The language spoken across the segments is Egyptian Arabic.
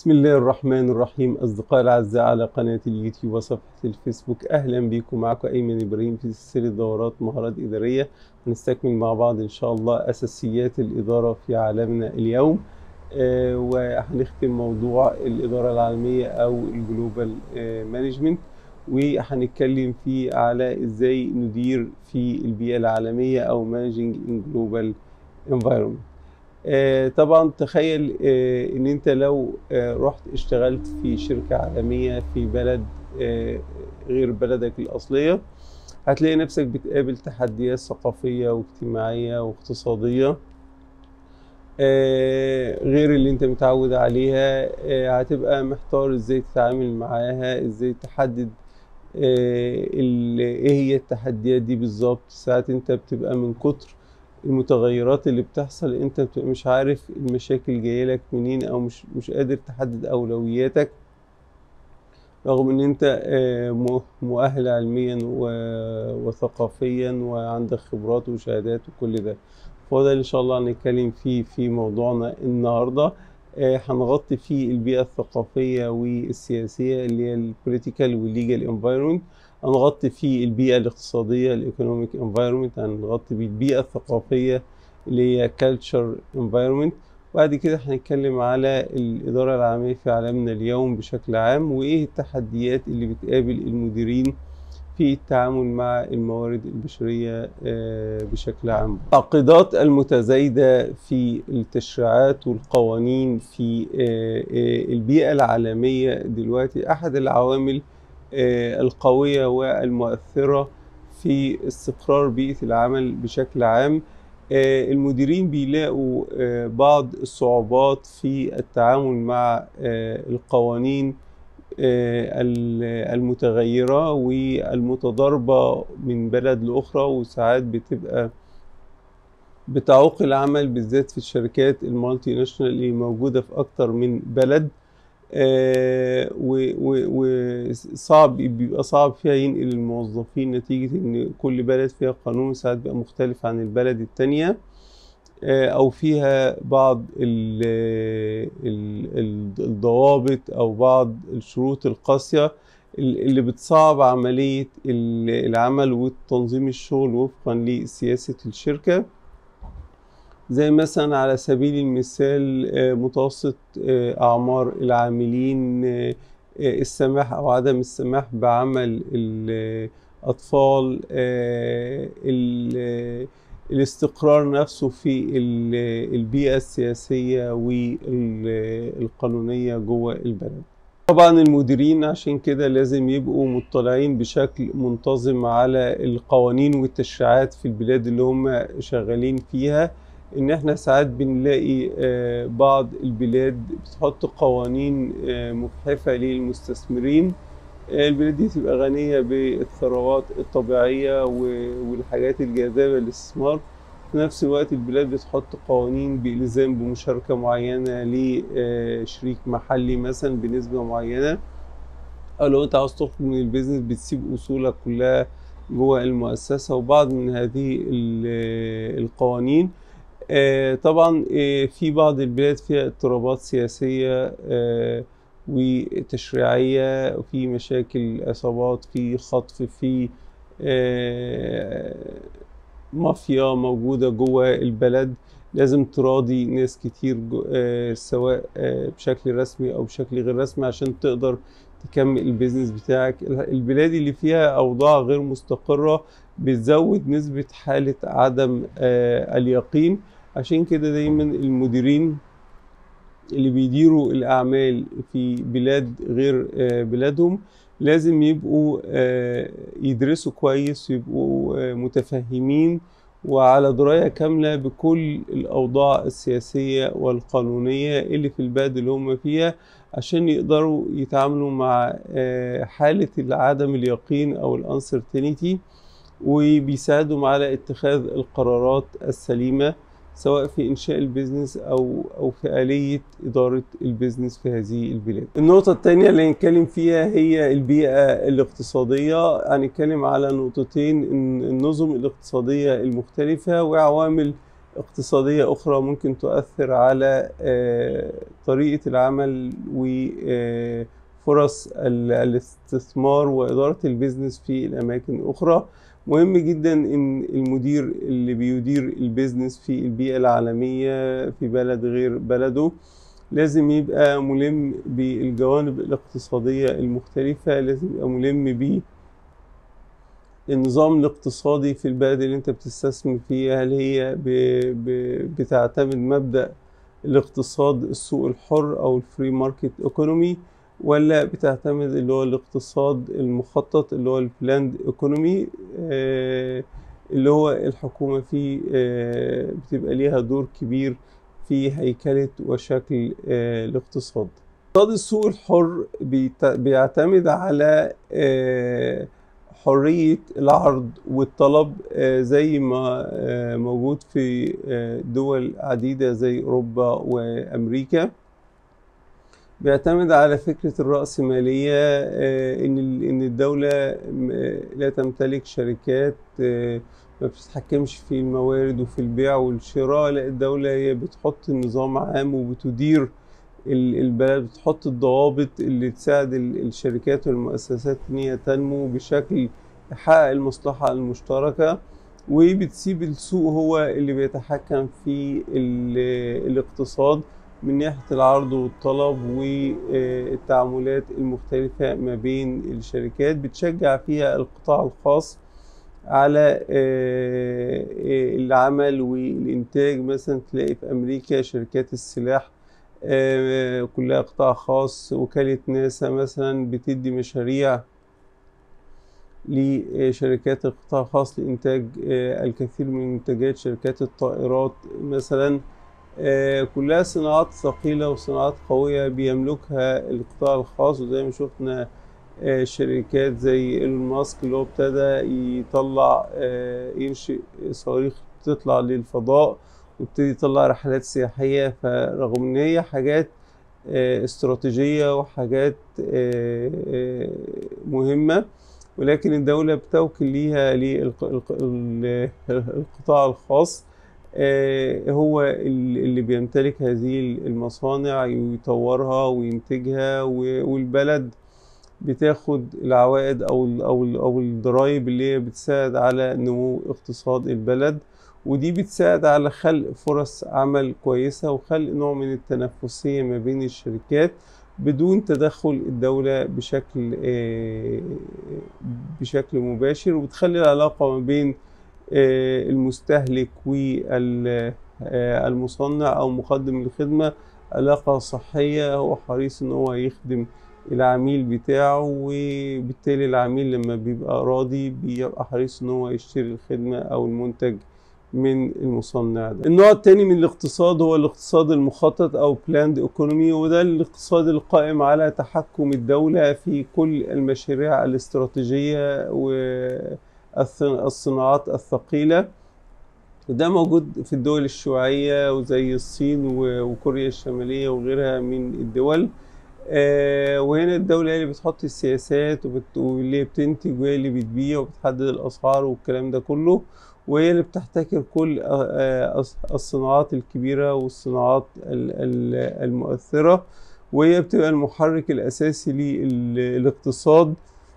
بسم الله الرحمن الرحيم أصدقائي الأعزاء على قناة اليوتيوب وصفحة الفيسبوك أهلا بكم معكم أيمن إبراهيم في سلسلة دورات مهارات إدارية هنستكمل مع بعض إن شاء الله أساسيات الإدارة في عالمنا اليوم آه وهنختم موضوع الإدارة العالمية أو الجلوبال آه مانجمنت وهنتكلم فيه على إزاي ندير في البيئة العالمية أو مانجينج إن جلوبال انفايرمنت آه طبعا تخيل آه ان انت لو آه رحت اشتغلت في شركة عالمية في بلد غير بلدك الأصلية هتلاقي نفسك بتقابل تحديات ثقافية واجتماعية واقتصادية غير اللي انت متعود عليها هتبقى محتار ازاي تتعامل معاها ازاي تحدد ايه هي التحديات دي بالظبط ساعات انت بتبقى من كتر المتغيرات اللي بتحصل انت بتبقى مش عارف المشاكل جايه لك منين او مش مش قادر تحدد اولوياتك رغم ان انت مؤهل علميا وثقافيا وعندك خبرات وشهادات وكل ده فهو ده ان شاء الله هنتكلم فيه في موضوعنا النهارده هنغطي فيه البيئة الثقافية والسياسية اللي هي البوليتيكال والليجال انفايرمنت هنغطي فيه البيئة الاقتصادية الايكونوميك انفايرمنت هنغطي فيه البيئة الثقافية اللي هي كالتشر انفايرمنت وبعد كده هنتكلم على الإدارة العامة في عالمنا اليوم بشكل عام وإيه التحديات اللي بتقابل المديرين في التعامل مع الموارد البشرية بشكل عام التعقيدات المتزايدة في التشريعات والقوانين في البيئة العالمية دلوقتي أحد العوامل القوية والمؤثرة في استقرار بيئة العمل بشكل عام المديرين بيلاقوا بعض الصعوبات في التعامل مع القوانين المتغيرة والمتضاربة من بلد لأخرى وساعات بتبقى بتعوق العمل بالذات في الشركات المالتي ناشونال اللي موجودة في أكتر من بلد وصعب بيبقى صعب فيها ينقل الموظفين نتيجة إن كل بلد فيها قانون ساعات بيبقى مختلف عن البلد التانية او فيها بعض ال ال الضوابط او بعض الشروط القاسيه اللي بتصعب عمليه العمل وتنظيم الشغل وفقا لسياسه الشركه زي مثلا على سبيل المثال متوسط اعمار العاملين السماح او عدم السماح بعمل الاطفال الاستقرار نفسه في البيئة السياسية والقانونية جوه البلد طبعا المديرين عشان كده لازم يبقوا مطلعين بشكل منتظم على القوانين والتشريعات في البلاد اللي هم شغالين فيها ان احنا ساعات بنلاقي بعض البلاد بتحط قوانين مجحفة للمستثمرين البلاد دي تبقى غنية بالثروات الطبيعية والحاجات الجاذبة للاستثمار في نفس الوقت البلاد بتحط قوانين بإلزام بمشاركة معينة لشريك محلي مثلا بنسبة معينة أو لو أنت عاوز تخرج من البيزنس بتسيب أصولك كلها جوه المؤسسة وبعض من هذه القوانين طبعا في بعض البلاد فيها اضطرابات سياسية وتشريعية وفي مشاكل عصابات في خطف في مافيا موجودة جوه البلد لازم تراضي ناس كتير سواء بشكل رسمي أو بشكل غير رسمي عشان تقدر تكمل البيزنس بتاعك البلاد اللي فيها أوضاع غير مستقرة بتزود نسبة حالة عدم اليقين عشان كده دايما المديرين اللي بيديروا الأعمال في بلاد غير بلادهم لازم يبقوا يدرسوا كويس ويبقوا متفهمين وعلى دراية كاملة بكل الأوضاع السياسية والقانونية اللي في البلد اللي هم فيها عشان يقدروا يتعاملوا مع حالة عدم اليقين أو الانسرتينيتي وبيساعدهم على اتخاذ القرارات السليمة سواء في إنشاء البيزنس أو أو في آلية إدارة البيزنس في هذه البلاد. النقطة الثانية اللي هنتكلم فيها هي البيئة الاقتصادية، هنتكلم على نقطتين النظم الاقتصادية المختلفة وعوامل اقتصادية أخرى ممكن تؤثر على آه، طريقة العمل وفرص الاستثمار وإدارة البيزنس في الأماكن الأخرى مهم جدا ان المدير اللي بيدير البيزنس في البيئة العالمية في بلد غير بلده لازم يبقى ملم بالجوانب الاقتصادية المختلفة لازم يبقى ملم ب النظام الاقتصادي في البلد اللي انت بتستثمر فيها هل هي ب... ب... بتعتمد مبدأ الاقتصاد السوق الحر او الفري ماركت ايكونومي ولا بتعتمد اللي هو الاقتصاد المخطط اللي هو البلاند ايكونومي اللي هو الحكومة فيه آه، بتبقى ليها دور كبير في هيكلة وشكل آه، الاقتصاد اقتصاد السوق الحر بيت- بيعتمد على آه، حرية العرض والطلب آه، زي ما آه، موجود في آه، دول عديدة زي أوروبا وأمريكا بيعتمد على فكرة الرأسمالية آه، إن ال- إن الدولة م- لا تمتلك شركات آه، ما بتتحكمش في الموارد وفي البيع والشراء لا الدولة هي بتحط النظام عام وبتدير ال- البلد بتحط الضوابط اللي تساعد ال- الشركات والمؤسسات إن هي تنمو بشكل يحقق المصلحة المشتركة وبتسيب السوق هو اللي بيتحكم في ال- الاقتصاد من ناحية العرض والطلب والتعاملات المختلفة ما بين الشركات بتشجع فيها القطاع الخاص على آه، آه، العمل والإنتاج مثلا تلاقي في أمريكا شركات السلاح آه، كلها قطاع خاص وكالة ناسا مثلا بتدي مشاريع لشركات القطاع الخاص لإنتاج آه، الكثير من منتجات شركات الطائرات مثلا آه، كلها صناعات ثقيلة وصناعات قوية بيملكها القطاع الخاص وزي ما شفنا آه، شركات زي ايلون ماسك اللي هو ابتدى يطلع آه، ينشئ صواريخ تطلع للفضاء وابتدي يطلع رحلات سياحية فرغم ان هي حاجات آه، استراتيجية وحاجات آه، آه، مهمة ولكن الدولة بتوكل ليها للقطاع الخاص آه، هو ال- اللي بيمتلك هذه المصانع ويطورها وينتجها و- والبلد بتاخد العوائد او ال او ال او الضرائب اللي هي بتساعد على نمو اقتصاد البلد ودي بتساعد على خلق فرص عمل كويسة وخلق نوع من التنافسية ما بين الشركات بدون تدخل الدولة بشكل آه، بشكل مباشر وبتخلي العلاقة ما بين آه، المستهلك والمصنع أو مقدم الخدمة علاقة صحية هو حريص إن هو يخدم العميل بتاعه وبالتالي العميل لما بيبقى راضي بيبقى حريص إن هو يشتري الخدمة أو المنتج من المصنع ده النوع التاني من الاقتصاد هو الاقتصاد المخطط او بلاند ايكونومي وده الاقتصاد القائم على تحكم الدولة في كل المشاريع الاستراتيجية والصناعات الثقيلة وده موجود في الدول الشيوعية وزي الصين و- وكوريا الشمالية وغيرها من الدول آه، وهنا الدولة هي اللي بتحط السياسات وبت- واللي بتنتج وهي اللي بتبيع وبتحدد الأسعار والكلام ده كله وهي اللي بتحتكر كل آه، آه، الص- الصناعات الكبيرة والصناعات ال- ال- المؤثرة وهي بتبقى المحرك الأساسي للاقتصاد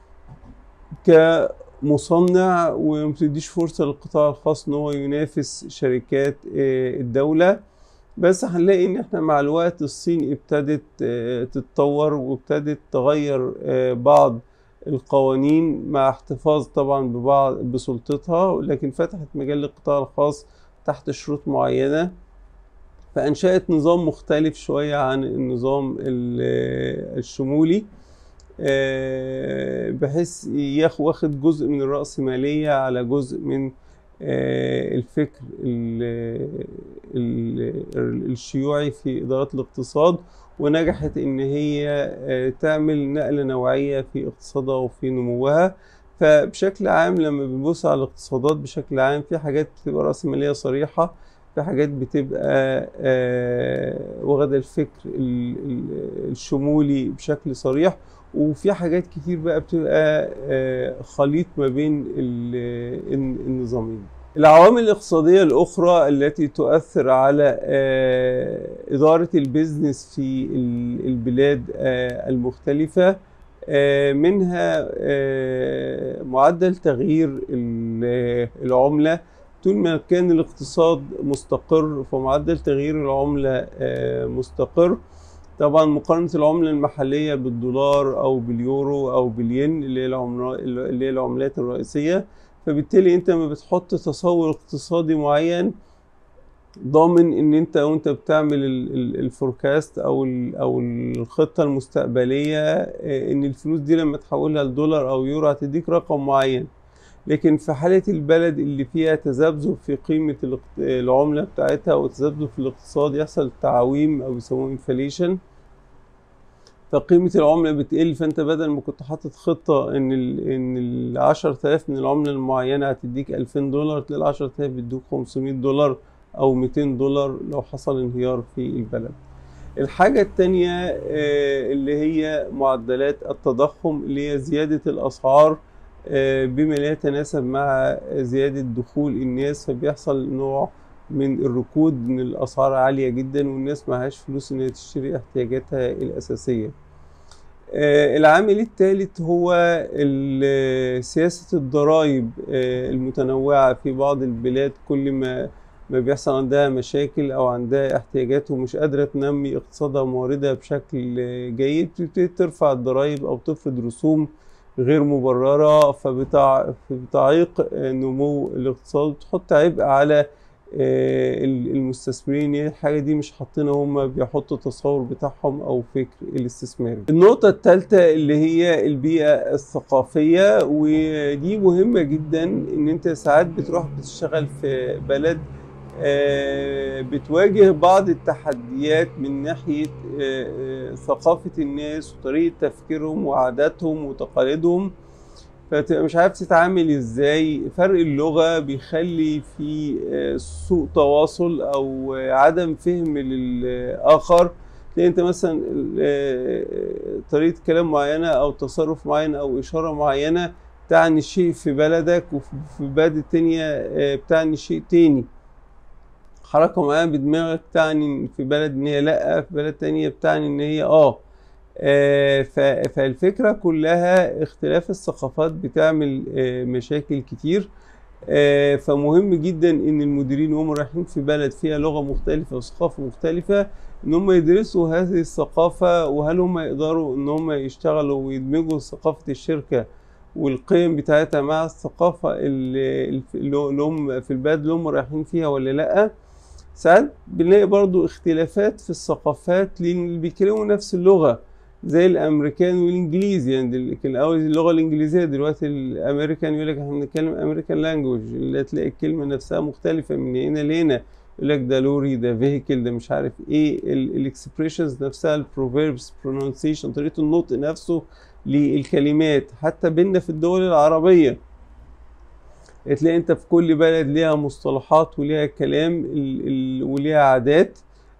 كمصنع وما بتديش فرصة للقطاع الخاص إن هو ينافس شركات آه، الدولة بس هنلاقي إن إحنا مع الوقت الصين ابتدت آه، تتطور وابتدت تغير آه، بعض القوانين مع احتفاظ طبعا ببعض بسلطتها لكن فتحت مجال للقطاع الخاص تحت شروط معينة فأنشأت نظام مختلف شوية عن النظام ال- الشمولي آه، بحيث ياخ- واخد جزء من الرأسمالية على جزء من آه، الفكر ال- ال- الشيوعي في إدارة الاقتصاد ونجحت إن هي آه، تعمل نقلة نوعية في اقتصادها وفي نموها فبشكل عام لما بنبص على الاقتصادات بشكل عام في حاجات بتبقى رأسمالية صريحة في حاجات بتبقى آه، واخدة الفكر ال- ال- الشمولي بشكل صريح وفي حاجات كتير بقى بتبقى آه، خليط ما بين ال- الن- النظامين العوامل الاقتصادية الأخرى التي تؤثر على آه، إدارة البيزنس في ال- البلاد آه، المختلفة آه، منها آه، معدل تغيير ال- العملة طول ما كان الاقتصاد مستقر فمعدل تغيير العملة آه، مستقر طبعا مقارنة العملة المحلية بالدولار أو باليورو أو بالين اللي هي العملات اللي هي العملات الرئيسية فبالتالي انت لما بتحط تصور اقتصادي معين ضامن ان انت وانت بتعمل ال- ال- الفوركاست او ال- او الخطه المستقبليه اه، ان الفلوس دي لما تحولها لدولار او يورو هتديك رقم معين لكن في حاله البلد اللي فيها تذبذب في قيمه الاقت- العمله بتاعتها او تذبذب في الاقتصاد يحصل تعويم او يسموه انفليشن فقيمة العملة بتقل فانت بدل ما كنت حاطط خطة ان ال ان ال 10000 من العملة المعينة هتديك 2000 دولار تلاقي ال 10000 بيدوك 500 دولار او 200 دولار لو حصل انهيار في البلد. الحاجة التانية آه، اللي هي معدلات التضخم اللي هي زيادة الأسعار آه، بما لا يتناسب مع زيادة دخول الناس فبيحصل نوع من الركود ان الاسعار عاليه جدا والناس معهاش فلوس ان هي تشتري احتياجاتها الاساسيه آه، العامل الثالث هو ال- سياسه الضرائب آه، المتنوعه في بعض البلاد كل ما ما بيحصل عندها مشاكل او عندها احتياجات ومش قادره تنمي اقتصادها ومواردها بشكل آه، جيد بتبتدي ترفع الضرائب او تفرض رسوم غير مبرره فبتع- فبتعيق آه، نمو الاقتصاد وتحط عبء على آه، المستثمرين هي الحاجة دي مش حاطينها هم بيحطوا التصور بتاعهم أو فكر الاستثماري النقطة الثالثة اللي هي البيئة الثقافية ودي مهمة جدا إن أنت ساعات بتروح بتشتغل في بلد آه، بتواجه بعض التحديات من ناحية آه، آه، ثقافة الناس وطريقة تفكيرهم وعاداتهم وتقاليدهم فتبقى مش عارف تتعامل ازاي فرق اللغة بيخلي في آه، سوء تواصل او آه، عدم فهم للآخر تلاقي انت مثلا آه، طريقة كلام معينة او تصرف معين او اشارة معينة تعني شيء في بلدك وفي بلد التانية آه، بتعني شيء تاني حركة معينة بدماغك تعني في بلد ان هي لأ في بلد تانية بتعني ان هي اه آه، ف- فالفكرة كلها اختلاف الثقافات بتعمل آه، مشاكل كتير آه، فمهم جدا ان المديرين وهم رايحين في بلد فيها لغة مختلفة وثقافة مختلفة ان هم يدرسوا هذه الثقافة وهل هم يقدروا ان هم يشتغلوا ويدمجوا ثقافة الشركة والقيم بتاعتها مع الثقافة اللي اللي هم في البلد اللي هم رايحين فيها ولا لأ ساعات بنلاقي برضو اختلافات في الثقافات لان اللي بيتكلموا نفس اللغة زي الامريكان والانجليزي يعني دل- كان الاول اللغه الانجليزيه دلوقتي الامريكان يقول لك احنا بنتكلم امريكان لانجوج اللي تلاقي الكلمه نفسها مختلفه من هنا لهنا يقول لك ده لوري ده فيهيكل ده مش عارف ايه الاكسبريشنز نفسها البروفيربس برونونسيشن طريقه النطق نفسه للكلمات حتى بينا في الدول العربيه تلاقي انت في كل بلد ليها مصطلحات وليها كلام ال- ال- وليها عادات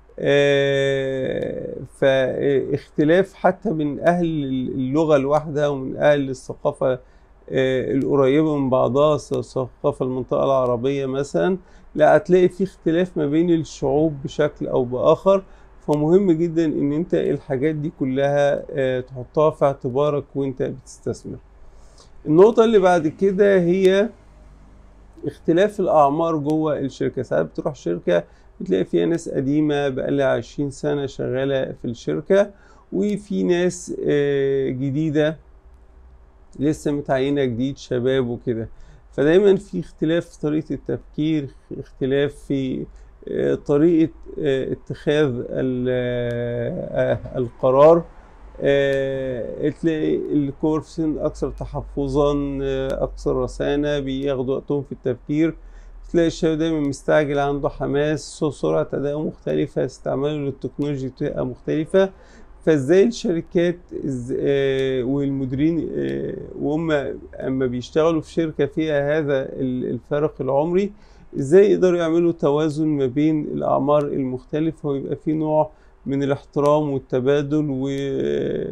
آه، فاختلاف حتى من اهل اللغه الواحده ومن اهل الثقافه آه، القريبه من بعضها ث- ثقافه المنطقه العربيه مثلا لا هتلاقي في اختلاف ما بين الشعوب بشكل او باخر فمهم جدا ان انت الحاجات دي كلها آه، تحطها في اعتبارك وانت بتستثمر النقطه اللي بعد كده هي اختلاف الأعمار جوه الشركة ساعات بتروح شركة بتلاقي فيها ناس قديمة بقالها عشرين سنة شغالة في الشركة وفي ناس آه، جديدة لسه متعينة جديد شباب وكده فدايما في اختلاف في طريقة التفكير اختلاف في آه، طريقة آه، اتخاذ ال- آه، القرار آه، تلاقي الكبار في السن أكثر تحفظا آه، أكثر رسانة بياخدوا وقتهم في التفكير تلاقي الشباب دايما مستعجل عنده حماس سرعة أداء مختلفة استعماله للتكنولوجيا بتبقى مختلفة فازاي الشركات إز- آه، والمديرين آه، وهم اما بيشتغلوا في شركة فيها هذا ال- الفارق العمري ازاي يقدروا يعملوا توازن ما بين الأعمار المختلفة ويبقى في نوع من الاحترام والتبادل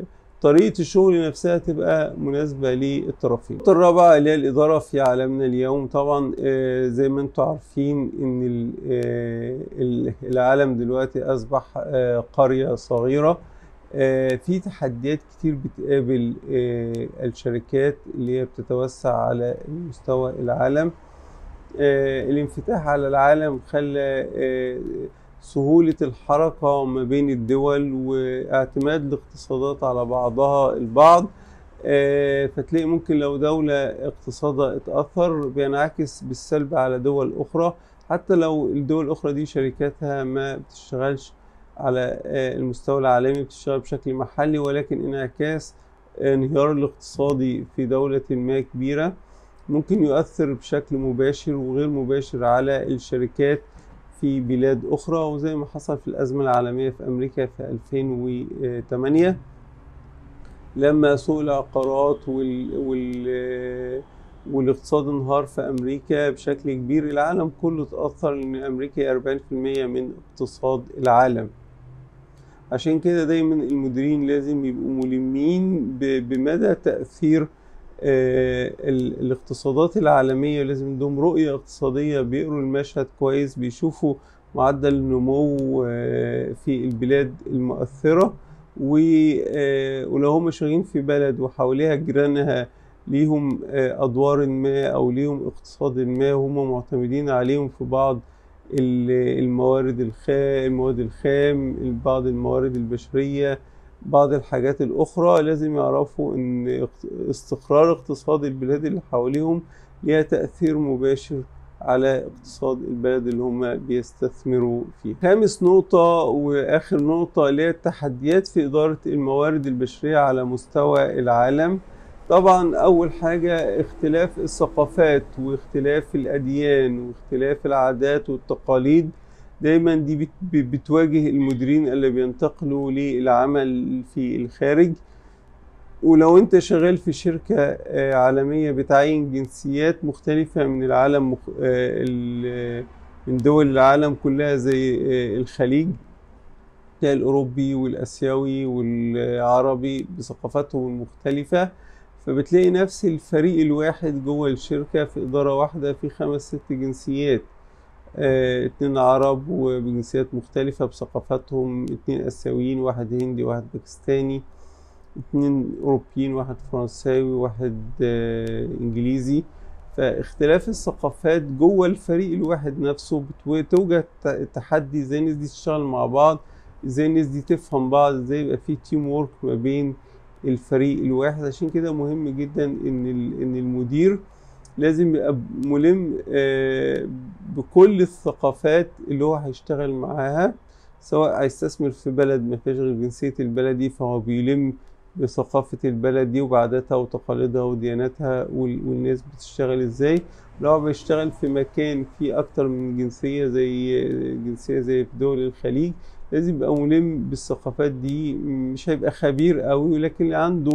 طريقة الشغل نفسها تبقى مناسبة للطرفين. النقطة الرابعة اللي هي الإدارة في عالمنا اليوم طبعا آه، زي ما انتم عارفين إن ال- آه، ال- العالم دلوقتي أصبح آه، قرية صغيرة آه، في تحديات كتير بتقابل آه، الشركات اللي هي بتتوسع على مستوى العالم آه، الانفتاح على العالم خلى آه، سهولة الحركة ما بين الدول واعتماد الاقتصادات على بعضها البعض آه، فتلاقي ممكن لو دولة اقتصادها اتأثر بينعكس بالسلب على دول أخرى حتى لو الدول الأخرى دي شركاتها ما بتشتغلش على آه، المستوى العالمي بتشتغل بشكل محلي ولكن انعكاس انهيار الاقتصادي في دولة ما كبيرة ممكن يؤثر بشكل مباشر وغير مباشر على الشركات في بلاد أخرى وزي ما حصل في الأزمة العالمية في أمريكا في 2008 لما سوق العقارات وال... وال... والاقتصاد انهار في أمريكا بشكل كبير العالم كله اتأثر لأن أمريكا هي 40% من اقتصاد العالم عشان كده دايما المديرين لازم يبقوا ملمين ب- بمدى تأثير آه، ال- الاقتصادات العالمية لازم عندهم رؤية اقتصادية بيقروا المشهد كويس بيشوفوا معدل النمو آه، في البلاد المؤثرة و- آه، ولو هم شغالين في بلد وحواليها جيرانها ليهم آه، أدوار ما أو ليهم اقتصاد ما وهم معتمدين عليهم في بعض ال- الموارد الخام المواد الخام بعض الموارد البشرية بعض الحاجات الأخرى لازم يعرفوا إن اقت- استقرار اقتصاد البلاد اللي حواليهم ليها تأثير مباشر على اقتصاد البلد اللي هم بيستثمروا فيه خامس نقطة وآخر نقطة اللي هي التحديات في إدارة الموارد البشرية على مستوى العالم طبعا أول حاجة اختلاف الثقافات واختلاف الأديان واختلاف العادات والتقاليد دايما دي بت- بتواجه المديرين اللي بينتقلوا للعمل في الخارج ولو انت شغال في شركة آه، عالمية بتعين جنسيات مختلفة من العالم مخ... آه، ال- من دول العالم كلها زي آه، الخليج تلاقي الأوروبي والآسيوي والعربي بثقافاتهم المختلفة فبتلاقي نفس الفريق الواحد جوه الشركة في إدارة واحدة في خمس ست جنسيات آه، اتنين عرب وبجنسيات مختلفة بثقافاتهم اتنين آسيويين واحد هندي واحد باكستاني اتنين أوروبيين واحد فرنساوي واحد آه، إنجليزي فاختلاف الثقافات جوه الفريق الواحد نفسه بتوجد ت- تحدي ازاي الناس دي تشتغل مع بعض ازاي الناس دي تفهم بعض ازاي يبقى في تيم وورك ما بين الفريق الواحد عشان كده مهم جدا ان ال- ان المدير لازم يبقى ملم آه، بكل الثقافات اللي هو هيشتغل معاها سواء هيستثمر في بلد ما فيهاش غير جنسية البلد دي فهو بيلم بثقافة البلد دي وبعاداتها وتقاليدها ودياناتها وال- والناس بتشتغل ازاي لو هو بيشتغل في مكان فيه أكتر من جنسية زي جنسية زي في دول الخليج لازم يبقى ملم بالثقافات دي مش هيبقى خبير قوي ولكن عنده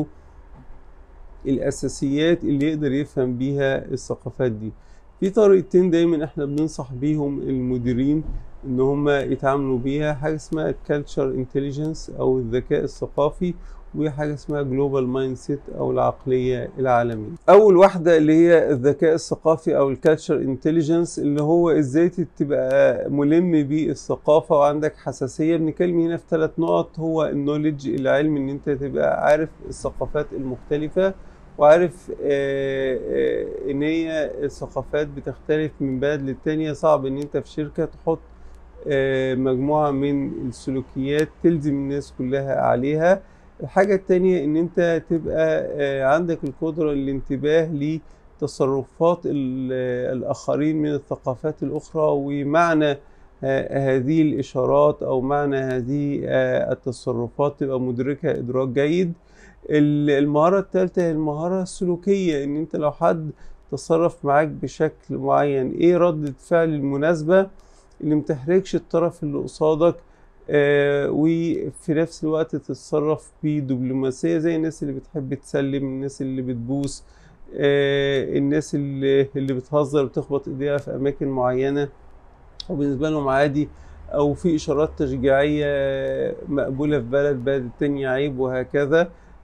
الأساسيات اللي يقدر يفهم بيها الثقافات دي في طريقتين دايما احنا بننصح بيهم المديرين ان هم يتعاملوا بيها حاجة اسمها culture intelligence او الذكاء الثقافي وحاجة اسمها global mindset او العقلية العالمية اول واحدة اللي هي الذكاء الثقافي او الكالتشر انتليجنس اللي هو ازاي تبقى ملم بالثقافة وعندك حساسية بنتكلم هنا في ثلاث نقط هو النولج العلم ان انت تبقى عارف الثقافات المختلفة وعارف آه، آه، ان هي الثقافات بتختلف من بلد للتانية صعب ان انت في شركة تحط آه، مجموعة من السلوكيات تلزم الناس كلها عليها الحاجة التانية ان انت تبقى آه، عندك القدرة للانتباه لتصرفات ال- الاخرين من الثقافات الاخرى ومعنى آه، هذه الاشارات او معنى هذه آه، التصرفات تبقى مدركها ادراك جيد ال- المهارة الثالثة هي المهارة السلوكية ان انت لو حد تصرف معاك بشكل معين ايه ردة فعل المناسبة اللي متحركش الطرف اللي قصادك آه وفي نفس الوقت تتصرف بدبلوماسية زي الناس اللي بتحب تسلم الناس اللي بتبوس آه الناس اللي, اللي بتهزر بتخبط ايديها في اماكن معينة وبالنسبة لهم عادي او في اشارات تشجيعية مقبولة في بلد بلد التانية عيب وهكذا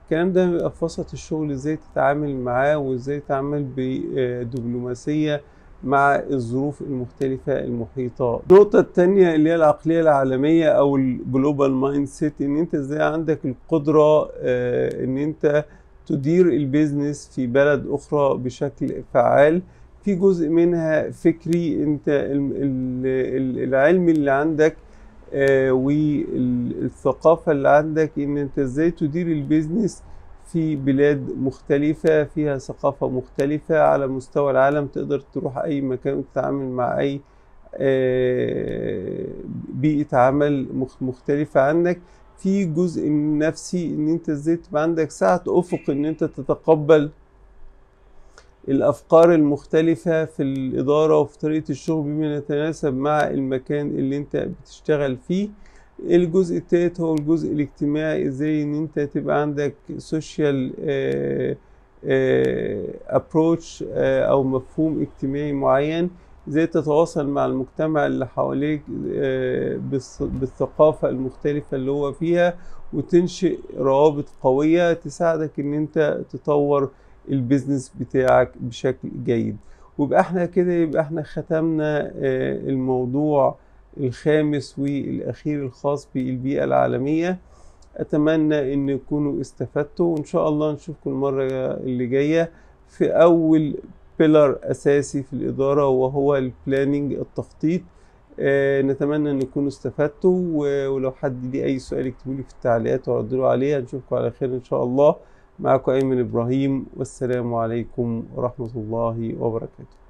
الكلام ده بيبقى في وسط الشغل ازاي تتعامل معاه وازاي تتعامل بدبلوماسية مع الظروف المختلفة المحيطة النقطة التانية اللي هي العقلية العالمية أو الجلوبال مايند سيت إن أنت إزاي عندك القدرة آه، إن أنت تدير البيزنس في بلد أخرى بشكل فعال في جزء منها فكري أنت ال- ال- ال- العلم اللي عندك آه، والثقافة اللي عندك إن أنت إزاي تدير البيزنس في بلاد مختلفة فيها ثقافة مختلفة على مستوى العالم تقدر تروح أي مكان وتتعامل مع أي آه، بيئة عمل مخ- مختلفة عنك في جزء من نفسي إن أنت إزاي تبقى عندك سعة أفق إن أنت تتقبل الأفكار المختلفة في الإدارة وفي طريقة الشغل بما يتناسب مع المكان اللي أنت بتشتغل فيه الجزء التالت هو الجزء الاجتماعي ازاي ان انت تبقى عندك سوشيال ابروتش او مفهوم اجتماعي معين ازاي تتواصل مع المجتمع اللي حواليك آه، بالث- بالثقافة المختلفة اللي هو فيها وتنشئ روابط قوية تساعدك ان انت تطور البيزنس بتاعك بشكل جيد ويبقى احنا كده يبقى احنا ختمنا آه، الموضوع الخامس والأخير الخاص بالبيئة العالمية أتمنى إن تكونوا استفدتوا وإن شاء الله نشوفكم المرة اللي جاية في أول بيلر أساسي في الإدارة وهو البلاننج التخطيط آه، نتمنى ان تكونوا استفدتوا و- ولو حد ليه اي سؤال اكتبوا لي في التعليقات وردوا عليه نشوفكم على خير ان شاء الله معكم ايمن ابراهيم والسلام عليكم ورحمة الله وبركاته